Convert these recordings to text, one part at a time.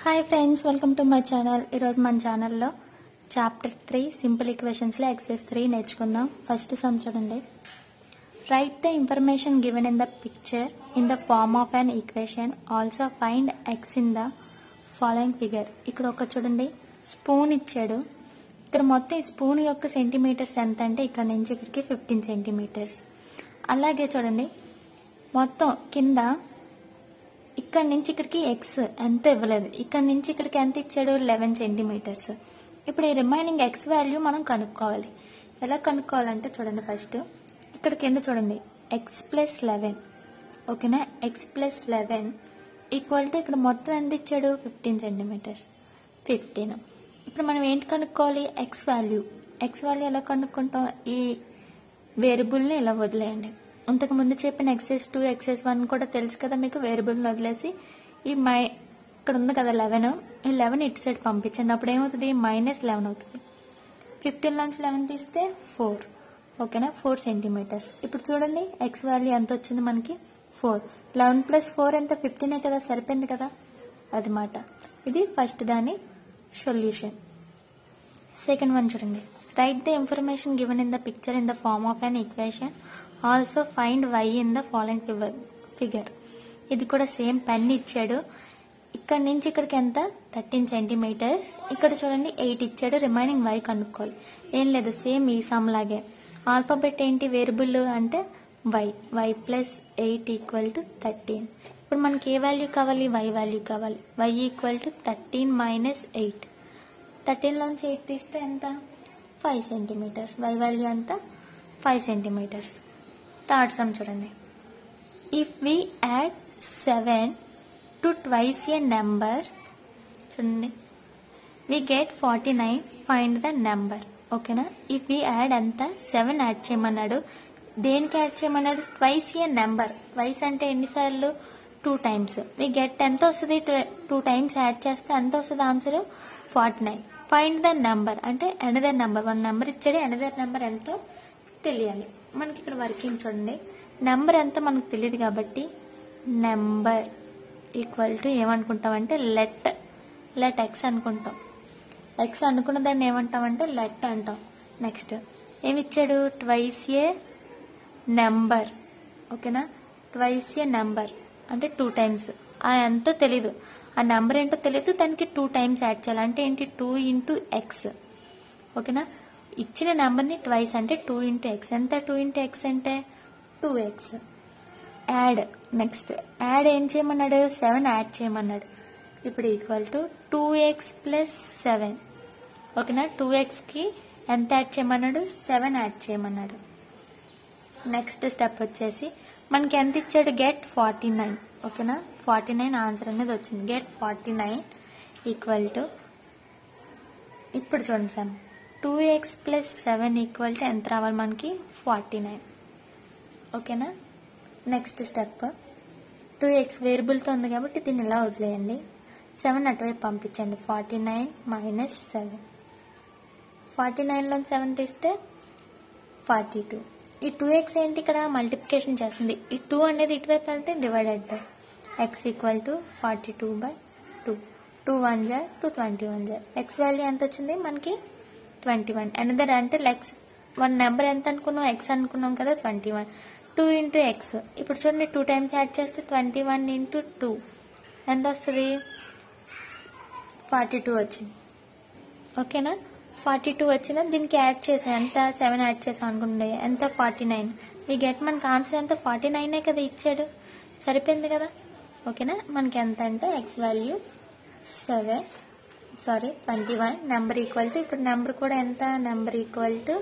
hi friends welcome to my channel ఈరోజు మన ఛానల్లో చాప్టర్ త్రీ సింపుల్ ఈక్వేషన్స్లో ఎక్సైజ్ త్రీ నేర్చుకుందాం ఫస్ట్ సమ్ చూడండి write the information given in the picture in the form of an equation also find X in the following figure ఇక్కడ ఒక చూడండి spoon ఇచ్చాడు ఇక్కడ మొత్తం ఈ స్పూన్ యొక్క సెంటీమీటర్స్ ఎంత అంటే ఇక్కడ నుంచి ఇక్కడికి ఫిఫ్టీన్ సెంటీమీటర్స్ అలాగే చూడండి మొత్తం కింద ఇక్కడ నుంచి ఇక్కడికి ఎక్స్ ఎంత ఇవ్వలేదు ఇక్కడ నుంచి ఇక్కడికి ఎంత ఇచ్చాడు లెవెన్ సెంటీమీటర్స్ ఇప్పుడు ఈ రిమైనింగ్ ఎక్స్ వాల్యూ మనం కనుక్కోవాలి ఎలా కనుక్కోవాలంటే చూడండి ఫస్ట్ ఇక్కడ కింద చూడండి ఎక్స్ ప్లస్ లెవెన్ ఓకేనా X plus eleven equal to ఇక్కడ మొత్తం ఎంత ఇచ్చాడు ఫిఫ్టీన్ సెంటీమీటర్స్ ఫిఫ్టీన్ ఇప్పుడు మనం ఏంటి కనుక్కోవాలి ఎక్స్ వాల్యూ ఎక్స్ వాల్యూ ఎలా కనుక్కుంటాం ఈ వేరియబుల్ని ఇలా వదిలేయండి ఇంతకు ముందు చెప్పిన ఎక్సెస్ టూ ఎక్సెస్ వన్ కూడా తెలుసు కదా మీకు వేరియబుల్ని వదిలేసి ఈ మై ఇక్కడ ఉంది కదా లెవెన్ ఈ లెవెన్ ఇటు సైడ్ పంపించండి అప్పుడు ఏమవుతుంది మైనస్ లెవెన్ అవుతుంది ఫిఫ్టీన్ నుంచి లెవెన్ తీస్తే ఫోర్ ఓకేనా ఫోర్ సెంటీమీటర్స్ ఇప్పుడు చూడండి ఎక్స్ వాల్యూ ఎంత వచ్చింది మనకి ఫోర్ లెవెన్ ప్లస్ ఫోర్ ఎంత ఫిఫ్టీనే కదా సరిపోయింది కదా అది మాట ఇది ఫస్ట్ దాని సొల్యూషన్ సెకండ్ వన్ చూడండి write the information given in the picture in the form of an equation also find Y in the following figure ఇది కూడా సేమ్ పెన్ ఇచ్చాడు ఇక్కడ నుంచి ఇక్కడికి ఎంత థర్టీన్ సెంటీమీటర్స్ ఇక్కడ చూడండి ఎయిట్ ఇచ్చాడు రిమైనింగ్ వై కనుక్కోవాలి ఏం లేదు సేమ్ ఈ సమ్ లాగే ఆల్ఫాబెట్ ఏంటి వేరియబుల్ అంటే y y plus eight equal to thirteen ఇప్పుడు మనకి ఏ వాల్యూ కావాలి వై వాల్యూ కావాలి y equal to thirteen minus eight థర్టీన్లోంచి ఎయిట్ తీస్తే ఎంత ఫైవ్ సెంటీమీటర్స్ వై వాల్యూ ఎంత ఫైవ్ సెంటీమీటర్స్ థర్డ్ సమ్ చూడండి if we add seven to twice a number చూడండి we get forty nine find the number ఓకేనా if we add ఎంత seven add చేయమన్నాడు దేనికి యాడ్ చేయమన్నాడు ట్వైస్ ఏ నెంబర్ ట్వైస్ అంటే ఎన్నిసార్లు టూ టైమ్స్ వి గెట్ ఎంత వస్తుంది టూ టైమ్స్ యాడ్ చేస్తే ఎంత వస్తుంది answer forty nine find the number అంటే ఎనదర్ నెంబర్ వన్ నెంబర్ ఇచ్చాడు ఎనదర్ నెంబర్ ఎంతో తెలియాలి మనకి ఇక్కడ వర్కింగ్ చూడండి నెంబర్ ఎంత మనకు తెలియదు కాబట్టి నెంబర్ ఈక్వల్ టు ఏమనుకుంటామంటే లెట్ లెట్ ఎక్స్ అనుకుంటాం ఎక్స్ అనుకున్న దాన్ని ఏమంటామంటే లెట్ అంటాం నెక్స్ట్ ఏమి ఇచ్చాడు ట్వైస్ ఏ నెంబర్ ఓకేనా ట్వైస్ ఏ నెంబర్ అంటే టూ టైమ్స్ ఆ ఎంతో తెలీదు ఆ నెంబర్ ఏంటో తెలియదు దానికి టూ టైమ్స్ యాడ్ చేయాలి అంటే ఏంటి టూ ఇంటూ ఎక్స్ ఓకేనా ఇచ్చిన నెంబర్ని ట్వైస్ అంటే టూ ఇంటూ ఎక్స్ ఎంత టూ ఇంటూ ఎక్స్ అంటే two x add next add ఏం చేయమన్నాడు సెవెన్ యాడ్ చేయమన్నాడు ఇప్పుడు equal to two x plus seven ఓకేనా టూ ఎక్స్కి ఎంత యాడ్ చేయమన్నాడు సెవెన్ యాడ్ చేయమన్నాడు నెక్స్ట్ స్టెప్ వచ్చేసి మనకి ఎంత ఇచ్చాడు గెట్ ఫార్టీ నైన్ ఓకేనా ఫార్టీ నైన్ ఆన్సర్ అనేది వచ్చింది get forty nine equal to ఇప్పుడు చూడండి sir two x plus seven equal to ఎంత రావాలి మనకి ఫార్టీ నైన్ ఓకేనా నెక్స్ట్ స్టెప్ టూ ఎక్స్ వేరియబుల్తో ఉంది కాబట్టి దీన్ని ఇలా వదిలేయండి సెవెన్ అటువైపు పంపించండి forty nine minus seven forty నైన్లో సెవెన్ తీస్తే ఫార్టీ టూ ఈ టూ ఎక్స్ ఏంటి ఇక్కడ మల్టిప్లికేషన్ చేస్తుంది ఈ టూ అనేది ఇటువైపు వెళ్తే divided by x equal to forty two by two two one జా టూ ట్వంటీ వన్ జా ఎక్స్ వాల్యూ ఎంత వచ్చింది మనకి ట్వంటీ వన్ అనదర్ అంటే లెక్స్ వన్ నెంబర్ ఎంత అనుకున్నాం ఎక్స్ అనుకున్నాం కదా twenty one two into x ఇప్పుడు చూడండి టూ టైమ్స్ యాడ్ చేస్తే ట్వంటీ వన్ ఇంటూ టూ ఎంత వస్తుంది ఫార్టీ టూ వచ్చింది ఓకేనా ఫార్టీ టూ వచ్చిన దీనికి యాడ్ చేసాం ఎంత సెవెన్ యాడ్ చేసాం అనుకుంటే ఎంత ఫార్టీ నైన్ మీ గెట్ మనకి ఆన్సర్ ఎంత ఫార్టీ నైనే కదా ఇచ్చాడు సరిపోయింది కదా ఓకేనా మనకి ఎంత అంటే x value seven sorry twenty one number equal to ఇప్పుడు నెంబర్ కూడా ఎంత number equal to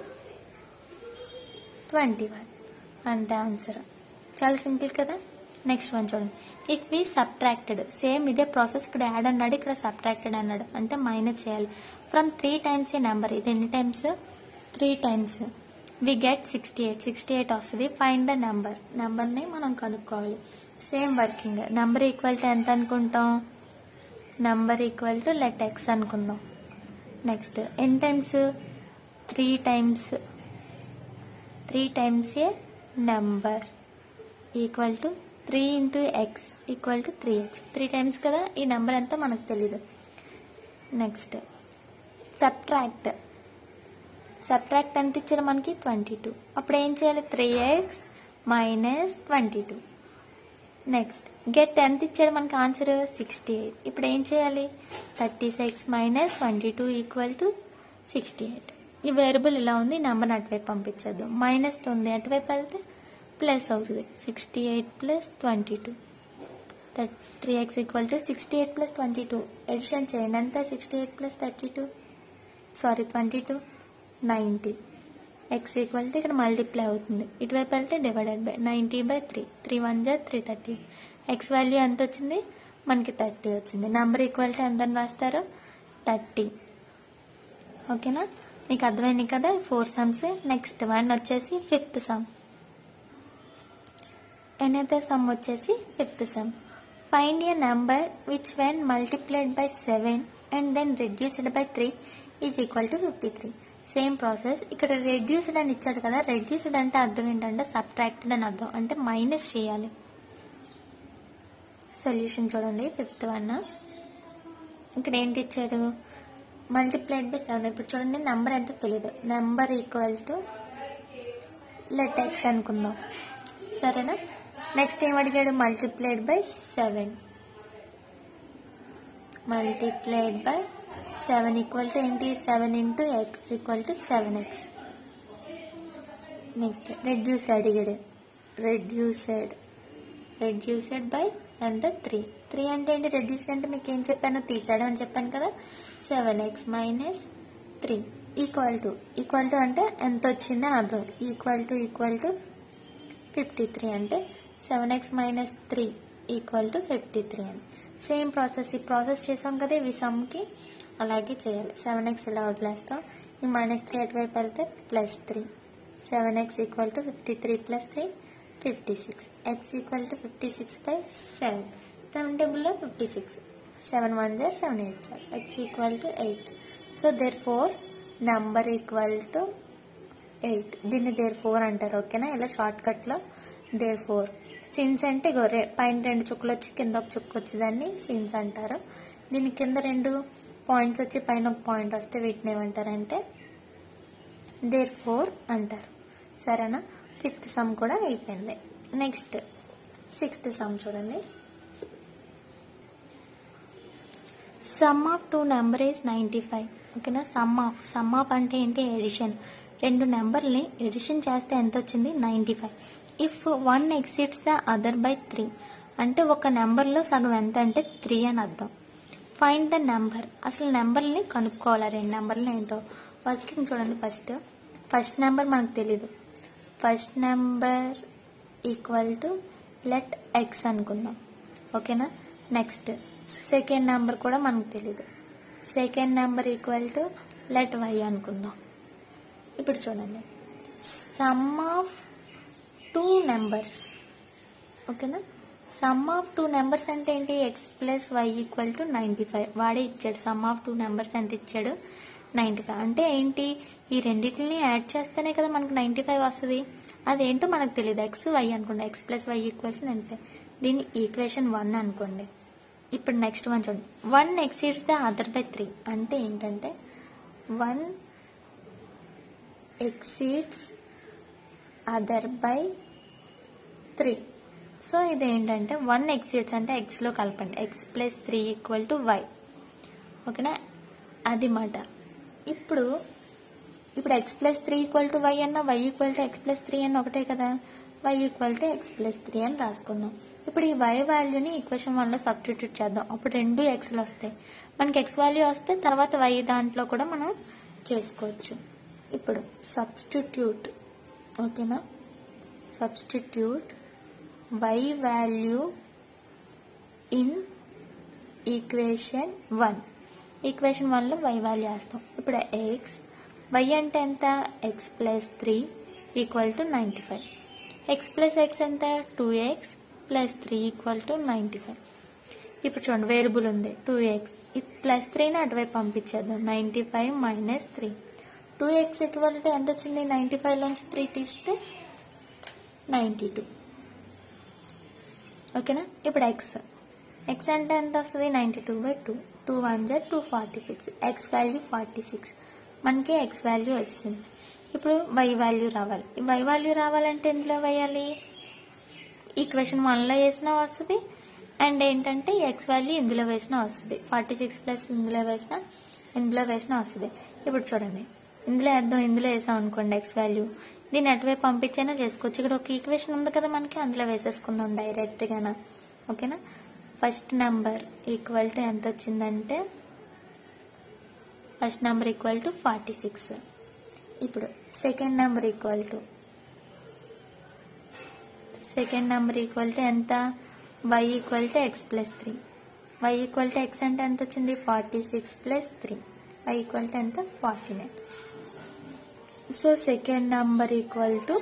twenty one అంతే ఆన్సర్ చాలా సింపుల్ కదా నెక్స్ట్ వన్ చూడండి ఇఫ్ వి సబ్ట్రాక్టెడ్ సేమ్ ఇదే ప్రాసెస్ ఇక్కడ యాడ్ అన్నాడు ఇక్కడ సబ్ట్రాక్టెడ్ అన్నాడు అంటే మైనస్ చేయాలి from three times a number ఇది ఎన్ని times three times we get sixty eight sixty eight వస్తుంది ఫైండ్ ద నెంబర్ నెంబర్ని మనం కనుక్కోవాలి same working number equal to ఎంత అనుకుంటాం number equal to let x అనుకుందాం next n times three times three times a number equal to three into x equal to three x three times కదా ఈ number ఎంతో మనకు తెలీదు next subtract subtract ఎంత ఇచ్చాడు మనకి ట్వంటీ టూ అప్పుడు ఏం చేయాలి three x minus twenty two next get ఎంత ఇచ్చాడు మనకి ఆన్సర్ సిక్స్టీ ఎయిట్ ఇప్పుడు ఏం చేయాలి thirty six minus twenty two equal to sixty eight ఈ వేరియబుల్ ఇలా ఉంది ఈ నెంబర్ని అటువైపు పంపించేద్దాం మైనస్ ఉంది అటువైపు వెళ్తే ప్లస్ అవుతుంది sixty eight plus twenty two three x equal to sixty eight plus twenty two addition చేయండి ఎంత sixty eight plus thirty two sorry twenty two ninety x equal to ఇక్కడ మల్టిప్లై అవుతుంది ఇటువైపు వెళ్తే divided by ninety by three three one జా three thirty x value ఎంత వచ్చింది మనకి థర్టీ వచ్చింది నెంబర్ ఈక్వల్ టు ఎంత అని రాస్తారు థర్టీ ఓకేనా మీకు అర్థమైంది కదా ఫోర్ సమ్స్ నెక్స్ట్ వన్ వచ్చేసి ఫిఫ్త్ సమ్ ఎనదర్ సమ్ వచ్చేసి fifth sum find a number which when multiplied by seven and then reduced by three is equal to fifty three same process ఇక్కడ reduced అని ఇచ్చాడు కదా reduced అంటే అర్థం ఏంటంటే subtracted అని అర్థం అంటే మైనస్ చేయాలి సొల్యూషన్ చూడండి ఫిఫ్త్ వన్ ఇక్కడ ఏంటి ఇచ్చాడు మల్టిప్లైడ్ బై సెవెన్ ఇప్పుడు చూడండి నెంబర్ ఎంత తెలియదు number equal to let x అనుకుందాం సరేనా నెక్స్ట్ ఏం అడిగాడు multiplied by seven multiplied by seven equal to ఏంటి seven into x equal to seven x next reduce అడిగాడు రెడ్యూసెడ్ రెడ్యూసెడ్ బై ఎంత త్రీ త్రీ అంటే ఏంటి రెడ్యూస్డ్ అంటే మీకు ఏం చెప్పాను తీసాడు అని చెప్పాను కదా seven x minus three equal to equal to అంటే ఎంత వచ్చిందో అర్థం equal to equal to fifty three అంటే seven x minus three equal to fifty three అని సేమ్ ప్రాసెస్ ఈ ప్రాసెస్ చేసాం కదా ఇవి సమ్కి అలాగే చేయాలి సెవెన్ ఎక్స్ ఇలా వదిలేస్తాం ఈ మైనస్ త్రీ అటువైపు వెళ్తే plus three seven x equal to fifty three plus three fifty six x equal to fifty six by seven seven టేబుల్లో ఫిఫ్టీ సిక్స్ సెవెన్ వన్ జార్ seven eight sir x equal to eight so therefore number equal to eight దీన్ని therefore అంటారు ఓకేనా ఇలా short కట్లో there four since అంటే గొర్రె పైన రెండు చుక్కలు వచ్చి కింద ఒక చుక్క వచ్చి దాన్ని సిన్స్ అంటారు దీని కింద రెండు పాయింట్స్ వచ్చి పైన ఒక పాయింట్ వస్తే వీటిని ఏమంటారంటే దేర్ ఫోర్ అంటారు సరేనా ఫిఫ్త్ సమ్ కూడా అయిపోయింది నెక్స్ట్ సిక్స్త్ సమ్ చూడండి sum of two number is ninety five ఓకేనా సమ్ ఆఫ్ సమ్ ఆఫ్ అంటే ఏంటి ఎడిషన్ రెండు నెంబర్ని ఎడిషన్ చేస్తే ఎంత వచ్చింది ninety five if one exceeds the other by three అంటే ఒక నెంబర్లో సగం ఎంత అంటే త్రీ అని అర్థం ఫైండ్ ద నెంబర్ అసలు నెంబర్ని కనుక్కోవాలి రెండు నెంబర్లు ఏంటో వర్కింగ్ చూడండి ఫస్ట్ ఫస్ట్ నెంబర్ మనకు తెలీదు first number equal to let x అనుకుందాం ఓకేనా నెక్స్ట్ సెకండ్ నెంబర్ కూడా మనకు తెలీదు second number equal to let y అనుకుందాం ఇప్పుడు చూడండి సమ్ ఆఫ్ టూ నెంబర్స్ ఓకేనా సమ్ ఆఫ్ టూ నెంబర్స్ అంటే ఏంటి x plus y equal to ninety five వాడే ఇచ్చాడు సమ్ ఆఫ్ టూ నెంబర్స్ ఎంత ఇచ్చాడు నైంటీ ఫైవ్ అంటే ఏంటి ఈ రెండింటిని యాడ్ చేస్తేనే కదా మనకు నైంటీ ఫైవ్ వస్తుంది అదేంటో మనకు తెలియదు ఎక్స్ వై అనుకోండి x plus y equal to ninety five దీన్ని ఈక్వేషన్ వన్ అనుకోండి ఇప్పుడు నెక్స్ట్ వన్ చూడండి one exceeds the other by three అంటే ఏంటంటే one exceeds other by three so ఇది ఏంటంటే వన్ ఎక్సీడ్స్ అంటే ఎక్స్లో కలపండి x plus three equal to y ఓకేనా అది మాట ఇప్పుడు ఇప్పుడు x plus three equal to y అన్న y equal to x plus three అన్న ఒకటే కదా why equal to x plus three అని రాసుకుందాం ఇప్పుడు ఈ వై వాల్యూని ఈక్వేషన్ వన్లో సబ్స్టిట్యూట్ చేద్దాం అప్పుడు రెండు ఎక్స్లు వస్తాయి మనకి ఎక్స్ వాల్యూ వస్తే తర్వాత వై దాంట్లో కూడా మనం చేసుకోవచ్చు ఇప్పుడు సబ్స్టిట్యూట్ ఓకేనా substitute y value in equation one equation వన్లో వై వాల్యూ వేస్తాం ఇప్పుడు ఎక్స్ వై అంటే ఎంత x plus three equal to ninety five x plus x ఎంత two x plus three equal to ninety five ఇప్పుడు చూడండి వేరియబుల్ ఉంది టూ ఎక్స్ ప్లస్ త్రీని అటువైపు పంపించేద్దాం ninety five minus three two x equal to ఎంత వచ్చింది నైంటీ ఫైవ్లోంచి త్రీ తీస్తే నైంటీ టూ ఓకేనా ఇప్పుడు ఎక్స్ ఎక్స్ అంటే ఎంత వస్తుంది ninety two by two two one జర్ two forty six x value forty six మనకి ఎక్స్ వాల్యూ వస్తుంది ఇప్పుడు వై వాల్యూ రావాలి ఈ వై వాల్యూ రావాలంటే ఎందులో వేయాలి ఈక్వేషన్ వన్లో వేసినా వస్తుంది అండ్ ఏంటంటే ఎక్స్ వాల్యూ ఇందులో వేసినా వస్తుంది ఫార్టీ సిక్స్ ప్లస్ ఇందులో వేసినా ఇందులో వేసినా వస్తుంది ఇప్పుడు చూడండి ఇందులో వేద్దాం ఇందులో వేసాం అనుకోండి ఎక్స్ వాల్యూ దీన్ని అటువైపు పంపించైనా చేసుకోవచ్చు ఇక్కడ ఒక ఈక్వేషన్ ఉంది కదా మనకి అందులో వేసేసుకుందాం డైరెక్ట్గానా ఓకేనా ఫస్ట్ నెంబర్ ఈక్వల్ టు ఎంత వచ్చిందంటే first number equal to forty six ఇప్పుడు second number equal to second number equal to ఎంత y equal to x plus three y equal to x అంటే ఎంత వచ్చింది forty six plus three y equal to ఎంత forty nine so second number equal to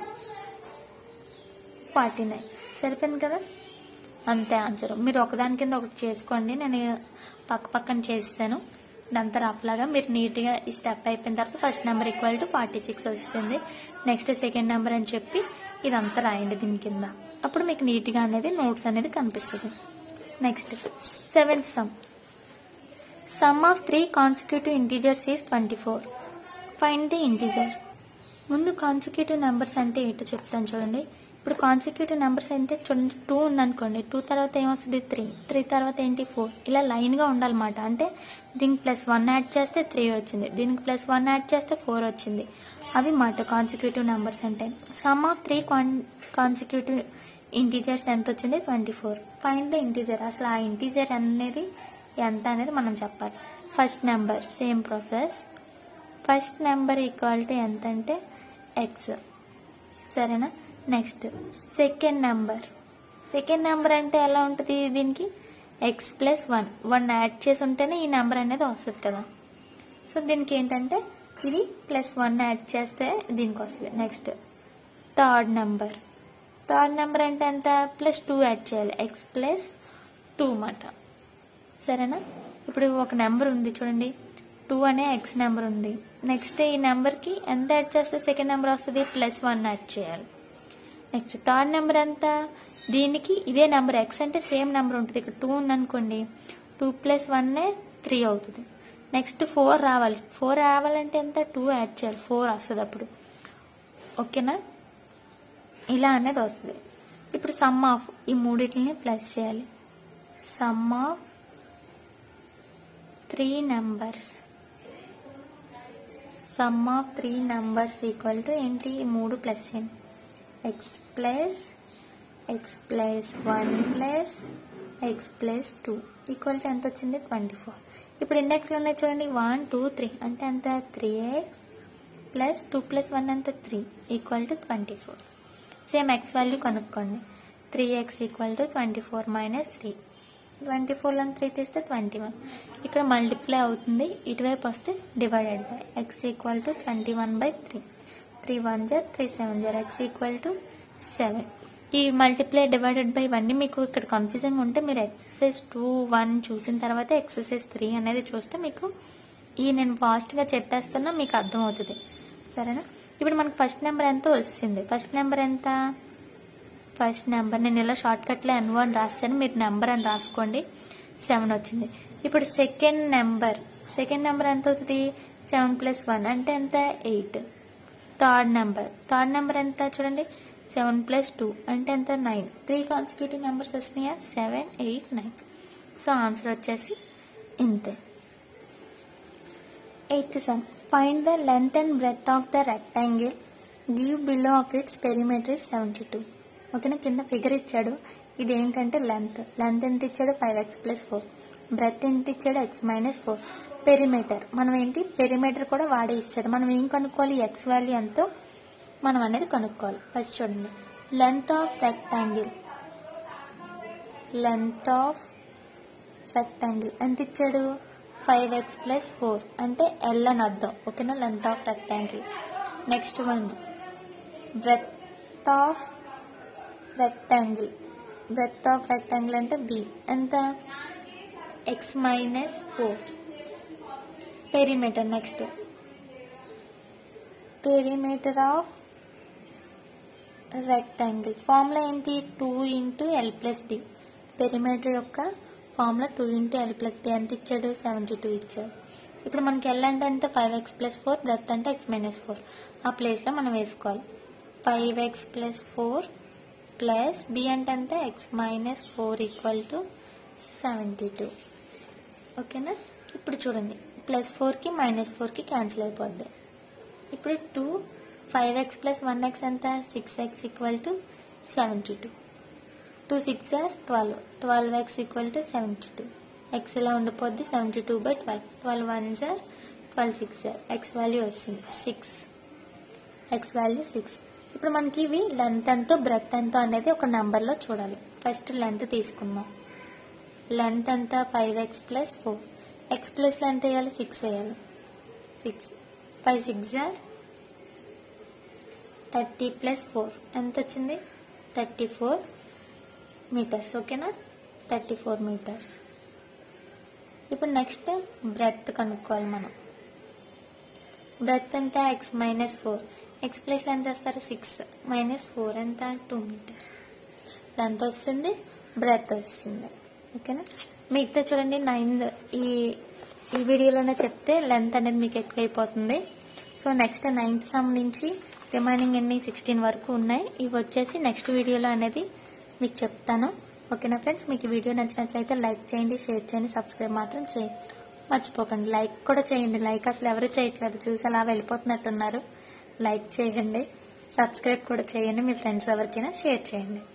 forty nine సరిపోయింది కదా అంతే answer మీరు ఒకదాని కింద ఒకటి చేసుకోండి నేను పక్క పక్కన చేస్తాను ఇదంతా రఫ్లాగా మీరు నీట్గా ఈ స్టెప్ అయిపోయిన తర్వాత first number equal to forty six వస్తుంది నెక్స్ట్ సెకండ్ నెంబర్ అని చెప్పి ఇదంతా రాయండి దీని కింద అప్పుడు మీకు నీట్గా అనేది నోట్స్ అనేది కనిపిస్తుంది next seventh sum sum of three consecutive integers is twenty four find the integer ముందు కాన్సిక్యూటివ్ నెంబర్స్ అంటే ఏంటో చెప్తాను చూడండి ఇప్పుడు కాన్సిక్యూటివ్ నెంబర్స్ అంటే చూడండి టూ ఉందనుకోండి టూ తర్వాత ఏమొస్తుంది త్రీ త్రీ తర్వాత ఏంటి ఫోర్ ఇలా లైన్గా ఉండాలన్నమాట అంటే దీనికి ప్లస్ వన్ యాడ్ చేస్తే త్రీ వచ్చింది దీనికి ప్లస్ వన్ యాడ్ చేస్తే ఫోర్ వచ్చింది అవి మాట కాన్సిక్యూటివ్ నెంబర్స్ అంటే sum of three con consecutive integers ఎంత వచ్చింది twenty four fine the integer అసలు ఆ ఇంటీజర్ అనేది ఎంత అనేది మనం చెప్పాలి first number same process first number equal to ఎంత అంటే ఎక్స్ సరేనా next second number second number అంటే ఎలా ఉంటుంది దీనికి x plus one one add చేసి ఉంటేనే ఈ నెంబర్ అనేది వస్తుంది కదా సో దీనికి ఏంటంటే ఇది ప్లస్ వన్ యాడ్ చేస్తే దీనికి వస్తుంది next third number third number అంటే ఎంత ప్లస్ టూ యాడ్ చేయాలి ఎక్స్ ప్లస్ టూ మాట సరేనా ఇప్పుడు ఒక నెంబర్ ఉంది చూడండి టూ అనే ఎక్స్ నెంబర్ ఉంది నెక్స్ట్ ఈ నెంబర్కి ఎంత యాడ్ చేస్తే సెకండ్ నెంబర్ వస్తుంది ప్లస్ వన్ యాడ్ చేయాలి నెక్స్ట్ థర్డ్ నెంబర్ ఎంత దీనికి ఇదే నెంబర్ ఎక్స్ అంటే సేమ్ నెంబర్ ఉంటుంది ఇక్కడ టూ ఉందనుకోండి టూ ప్లస్ వన్నే త్రీ అవుతుంది నెక్స్ట్ ఫోర్ రావాలి ఫోర్ రావాలంటే ఎంత టూ యాడ్ చేయాలి ఫోర్ వస్తుంది అప్పుడు ఓకేనా ఇలా అనేది వస్తుంది ఇప్పుడు సమ్ ఆఫ్ ఈ మూడింటిని ప్లస్ చేయాలి sum of three numbers sum of three numbers equal to ఏంటి ఈ మూడు ప్లస్ చేయండి x plus x plus one plus x plus two equal to ఎంత వచ్చింది ట్వంటీ ఫోర్ ఇప్పుడు ఇండెక్స్లో ఉన్నాయి చూడండి వన్ టూ త్రీ అంటే ఎంత three x plus two plus one ఎంత three equal to twenty four same x value కనుక్కోండి three x equal to twenty four minus three twenty ఫోర్లో త్రీ తీస్తే ట్వంటీ వన్ ఇక్కడ మల్టిప్లై అవుతుంది ఇటువైపు వస్తే divided by x equal to twenty one by three three one జర్ three seven జర్ x equal to seven ఈ మల్టిప్లై డివైడెడ్ బై ఇవన్నీ మీకు ఇక్కడ కన్ఫ్యూజింగ్ ఉంటే మీరు ఎక్సర్సైజ్ టూ వన్ చూసిన తర్వాత ఎక్సర్సైజ్ త్రీ అనేది చూస్తే మీకు ఈ నేను ఫాస్ట్గా చెప్పేస్తున్నా మీకు అర్థమవుతుంది సరేనా ఇప్పుడు మనకు ఫస్ట్ నెంబర్ ఎంత వచ్చింది ఫస్ట్ నెంబర్ ఎంత ఫస్ట్ నెంబర్ నేను ఇలా షార్ట్ కట్లో ఎన్ వన్ రాస్తాను మీరు నెంబర్ అని రాసుకోండి సెవెన్ వచ్చింది ఇప్పుడు సెకండ్ నెంబర్ సెకండ్ నెంబర్ ఎంత అవుతుంది సెవెన్ ప్లస్ వన్ అంటే ఎంత eight third number third number ఎంత చూడండి సెవెన్ ప్లస్ టూ అంటే ఎంత నైన్ త్రీ కాన్సిక్యూటివ్ నెంబర్స్ వచ్చినాయా seven eight nine so answer వచ్చేసి ఇంతే eighth sum find the length and breadth of the rectangle give below of its perimeter is seventy two ఓకేనా కింద figure ఇచ్చాడు ఇది ఏంటంటే లెంత్ లెంత్ ఎంత ఇచ్చాడు five x plus four breadth ఎంత ఇచ్చాడు ఎక్స్ మైనస్ ఫోర్ పెరిమీటర్ మనం ఏంటి పెరిమీటర్ కూడా వాడే ఇచ్చాడు మనం ఏం కనుక్కోవాలి ఎక్స్ వాల్యూ ఎంతో మనం అనేది కనుక్కోవాలి ఫస్ట్ చూడండి length of rectangle length of rectangle ఎంత ఇచ్చాడు ఫైవ్ ఎక్స్ ప్లస్ ఫోర్ అంటే ఎల్ అని అర్థం ఓకేనా length of rectangle next one breadth of rectangle breadth of rectangle అంటే బి ఎంత x minus four perimeter next perimeter of rectangle formula ఏంటి two into L plus B perimeter యొక్క formula two into L plus B ఎంత ఇచ్చాడు seventy two ఇచ్చాడు ఇప్పుడు మనకి L అంటే ఎంత five x plus four breadth అంటే ఎక్స్ మైనస్ ఫోర్ ఆ ప్లేస్లో మనం వేసుకోవాలి five x plus four plus B అంటే ఎంత x minus four equal to seventy two ఓకేనా ఇప్పుడు చూడండి ప్లస్ ఫోర్కి మైనస్ ఫోర్కి క్యాన్సిల్ అయిపోద్ది ఇప్పుడు two five x plus one x ఎంత six x equal to seventy two two six are twelve twelve x equal to seventy two x ఇలా ఉండిపోద్ది seventy two by twelve twelve one sir twelve six sir x value వస్తుంది six x value six ఇప్పుడు మనకి ఇవి length ఎంతో breath ఎంతో అనేది ఒక నెంబర్లో చూడాలి ఫస్ట్ లెంత్ తీసుకుందాం లెంత్ ఎంత five x plus four x ప్లస్లో ఎంత వేయాలి సిక్స్ వేయాలి six five six are thirty plus four ఎంత వచ్చింది థర్టీ ఫోర్ మీటర్స్ ఓకేనా థర్టీ ఫోర్ మీటర్స్ ఇప్పుడు నెక్స్ట్ బ్రెత్ కనుక్కోవాలి మనం బ్రెత్ ఎంత ఎక్స్ మైనస్ ఫోర్ ఎక్స్ ప్లేస్లో ఎంత వేస్తారు సిక్స్ మైనస్ ఫోర్ ఎంత టూ మీటర్స్ లెంత్ వస్తుంది బ్రెత్ వస్తుంది ఓకేనా మిగతా చూడండి నైన్ ఈ ఈ వీడియోలోనే చెప్తే లెంత్ అనేది మీకు ఎక్కువైపోతుంది సో నెక్స్ట్ నైన్త్ సమ్ నుంచి రిమైనింగ్ ఎన్ని సిక్స్టీన్ వరకు ఉన్నాయి ఇవి వచ్చేసి నెక్స్ట్ వీడియోలో అనేది మీకు చెప్తాను ఓకేనా ఫ్రెండ్స్ మీకు ఈ వీడియో నచ్చినట్లయితే లైక్ చేయండి షేర్ చేయండి సబ్స్క్రైబ్ మాత్రం చేయండి మర్చిపోకండి లైక్ కూడా చేయండి లైక్ అసలు ఎవరు చేయట్లేదు చూసి అలా వెళ్ళిపోతున్నట్టున్నారు లైక్ చేయండి సబ్స్క్రైబ్ కూడా చేయండి మీ ఫ్రెండ్స్ ఎవరికైనా షేర్ చేయండి